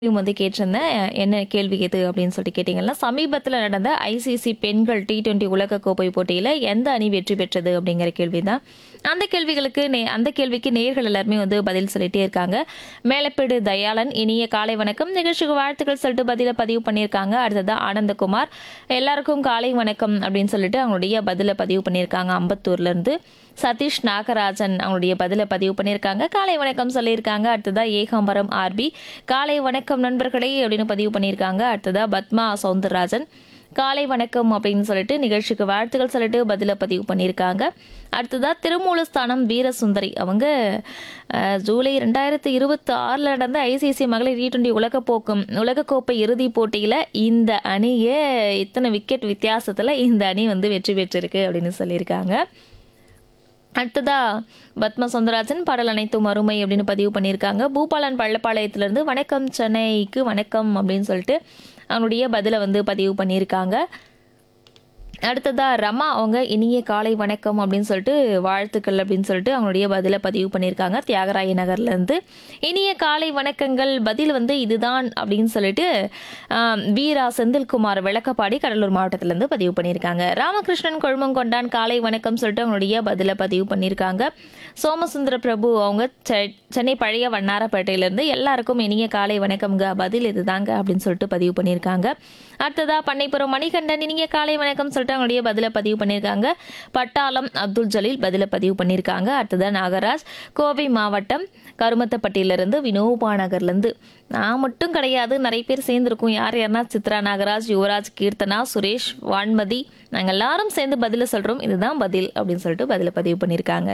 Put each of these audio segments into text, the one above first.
கேள்வியும் வந்து கேட்டிருந்தேன் என்ன கேள்வி எது அப்படின்னு சொல்லிட்டு கேட்டிங்கன்னா சமீபத்தில் நடந்த ஐசிசி பெண்கள் டி டுவெண்ட்டி உலகக்கோப்பை போட்டியில் எந்த அணி வெற்றி பெற்றது அப்படிங்கிற கேள்வி தான் அந்த கேள்விகளுக்கு நே அந்த கேள்விக்கு நேர்கள் எல்லாருமே வந்து பதில் சொல்லிட்டே இருக்காங்க மேலப்பேடு தயாளன் இனிய காலை வணக்கம் நிகழ்ச்சிக்கு வாழ்த்துக்கள் சொல்லிட்டு பதிலை பதிவு பண்ணியிருக்காங்க அடுத்ததா ஆனந்தகுமார் எல்லாருக்கும் காலை வணக்கம் அப்படின்னு சொல்லிட்டு அவங்களுடைய பதிலை பதிவு பண்ணியிருக்காங்க அம்பத்தூர்ல இருந்து சதீஷ் நாகராஜன் அவங்களுடைய பதிலை பதிவு பண்ணியிருக்காங்க காலை வணக்கம் சொல்லியிருக்காங்க அடுத்ததா ஏகாம்பரம் ஆர்பி காலை வணக்கம் நண்பர்களே அப்படின்னு பதிவு பண்ணியிருக்காங்க அடுத்ததா பத்மா சவுந்தரராஜன் காலை வணக்கம் அப்படின்னு சொல்லிட்டு நிகழ்ச்சிக்கு வாழ்த்துக்கள் சொல்லிட்டு பதிலை பதிவு பண்ணியிருக்காங்க அடுத்ததா திருமூலஸ்தானம் வீரசுந்தரி அவங்க அஹ், ஜூலை ரெண்டாயிரத்தி இருபத்தி ஆறில் நடந்த ஐசிசி மகளிர் டி டுவெண்ட்டி உலகப்போக்கும் உலகக்கோப்பை இறுதிப் போட்டியில் இந்த அணியை இத்தனை விக்கெட் வித்தியாசத்தில் இந்த அணி வந்து வெற்றி பெற்றிருக்கு அப்படின்னு சொல்லியிருக்காங்க அடுத்ததா பத்ம சுந்தராஜன் பாடல் அனைத்தும் அருமை அப்படின்னு பதிவு பண்ணியிருக்காங்க பூபாலன் பள்ளப்பாளையத்திலிருந்து வணக்கம் சென்னைக்கு வணக்கம் அப்படின்னு சொல்லிட்டு அவனுடைய பதிலை வந்து பதிவு பண்ணியிருக்காங்க அடுத்ததா ரமா அவங்க இனிய காலை வணக்கம் அப்படின்னு சொல்லிட்டு வாழ்த்துக்கள் அப்படின்னு சொல்லிட்டு அவங்களுடைய பதிலை பதிவு பண்ணியிருக்காங்க தியாகராய நகர்லேருந்து இனிய காலை வணக்கங்கள் பதில் வந்து இதுதான் அப்படின்னு சொல்லிட்டு ஆம், வீரா செந்தில்குமார் விளக்கப்பாடி கடலூர் மாவட்டத்திலேருந்து பதிவு பண்ணியிருக்காங்க ராமகிருஷ்ணன் கொழுமங்கொண்டான் காலை வணக்கம் சொல்லிட்டு அவங்களுடைய பதிலை பதிவு பண்ணியிருக்காங்க சோமசுந்தர பிரபு அவங்க செ- சென்னை பழைய வண்ணாரப்பேட்டையிலேருந்து எல்லாருக்கும் இனிய காலை வணக்கம்ங்க பதில் இதுதாங்க அப்படின்னு சொல்லிட்டு பதிவு பண்ணியிருக்காங்க அடுத்ததா பண்ணைப்புறம் மணிகண்டன் இனிய காலை வணக்கம் சொல்லிட்டு அவங்களுடைய பதிலை பதிவு பண்ணியிருக்காங்க பட்டாளம் அப்துல் ஜலீல் பதிலை பதிவு பண்ணியிருக்காங்க அடுத்ததா நாகராஜ் கோவை மாவட்டம் கருமத்தப்பட்டியிலிருந்து வினோபா நகர்லேருந்து நான் மட்டும் கிடையாது நிறைய பேர் சேர்ந்துருக்கோம் யார் யாருன்னா சித்ரா நாகராஜ் யுவராஜ் கீர்த்தனா சுரேஷ் வான்மதி நாங்கள் எல்லாரும் சேர்ந்து பதிலை சொல்கிறோம் இதுதான் பதில் அப்படின்னு சொல்லிட்டு பதிலை பதிவு பண்ணியிருக்காங்க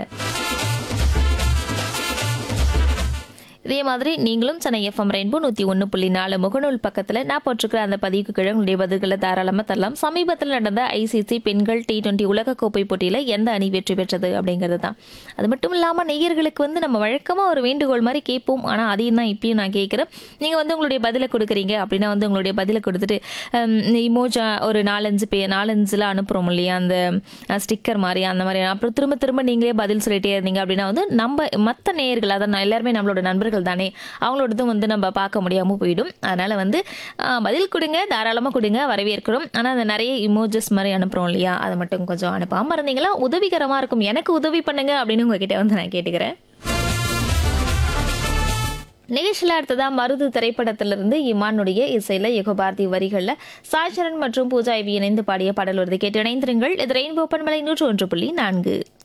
இதே மாதிரி நீங்களும் சென்னை எஃப்எம் ரெயின்போ நூற்றி ஒன்று புள்ளி நாலு முகநூல் பக்கத்தில் நான் போட்டிருக்கிற அந்த பதிவுக்கு கீழே உங்களுடைய பதில்களை தாராளமாக தரலாம் சமீபத்தில் நடந்த ஐசிசி பெண்கள் டி டுவெண்ட்டி உலகக்கோப்பை போட்டியில் எந்த அணி வெற்றி பெற்றது அப்படிங்கிறது தான் அது மட்டும் இல்லாமல் நேயர்களுக்கு வந்து நம்ம வழக்கமாக ஒரு வேண்டுகோள் மாதிரி கேட்போம் ஆனால் அதையும் தான் இப்பயும் நான் கேட்குறேன் நீங்கள் வந்து உங்களுடைய பதிலை கொடுக்குறீங்க அப்படின்னா வந்து உங்களுடைய பதிலை கொடுத்துட்டு இமோஜா ஒரு நாலஞ்சு பே நாலஞ்சில் அனுப்புகிறோம் இல்லையா அந்த ஸ்டிக்கர் மாதிரி அந்த மாதிரி அப்புறம் திரும்ப திரும்ப நீங்களே பதில் சொல்லிட்டே இருந்தீங்க அப்படின்னா வந்து நம்ம மற்ற நேயர்கள் அதான் நான் எல்லாருமே நம்மளோட நண்பர்கள் தானே அவங்களோடதும் வந்து நம்ம பார்க்க முடியாமல் போயிடும் அதனால் வந்து ஆஹ், பதில் கொடுங்க தாராளமாக கொடுங்க வரவேற்கிறோம் ஆனால் அந்த நிறைய இமோஜஸ் மாதிரி அனுப்புகிறோம் இல்லையா அதை மட்டும் கொஞ்சம் அனுப்பாமல் இருந்தீங்களா உதவிகரமாக இருக்கும் எனக்கு உதவி பண்ணுங்க அப்படின்னு உங்ககிட்ட வந்து நான் கேட்டுக்கிறேன் நிகழ்ச்சியில் அடுத்ததா மருது திரைப்படத்திலிருந்து இமானுடைய இசையில் யுகபாரதி வரிகளில் சாய்சரன் மற்றும் பூஜா இவி இணைந்து பாடிய பாடல் வருது கேட்டு இணைந்திருங்கள் இது ரெயின்போ பண்பலை நூற்று ஒன்று புள்ளி நான்கு